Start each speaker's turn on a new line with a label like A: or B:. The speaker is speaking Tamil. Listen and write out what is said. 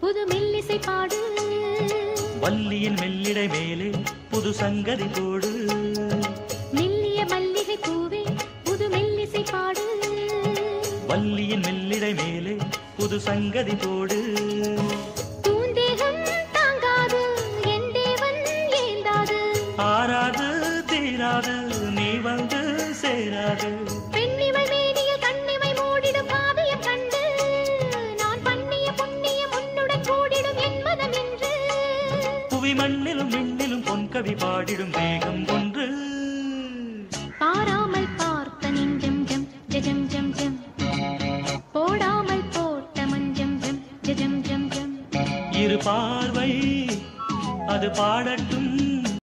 A: புது மெல்லிசை பாடு
B: வள்ளியின் மெல்லிடை மேலே புது சங்கதி போடு
A: மெல்லிய மல்லிகை பூவே புது மெல்லிசை பாடு
B: வள்ளியின் மெல்லிடை மேலே புது சங்கதி போடு
A: தூந்தேகம் தாங்காது என் தேவன் ஏந்தாது
B: ஆறாது தீராது நீ வந்து சேராது
A: பெண்ணிமை மேனியில் கண்ணிமை மூடிடும் காவியம் கண்டு நான் பண்ணிய புண்ணியம் உன்னுடன் கூடிடும் என் மனம் என்று
B: புவி மண்ணிலும் விண்ணிலும் பொன்கவி பாடிடும் வேகம் ஒன்று
A: பாராமல் பார்த்த நெஞ்சம் ஜம் ஜம் ஜம் ஜம் போடாமல் போட்ட மஞ்சம் ஜம் ஜம் ஜம் ஜம்
B: இரு பார்வை அது பாடட்டும்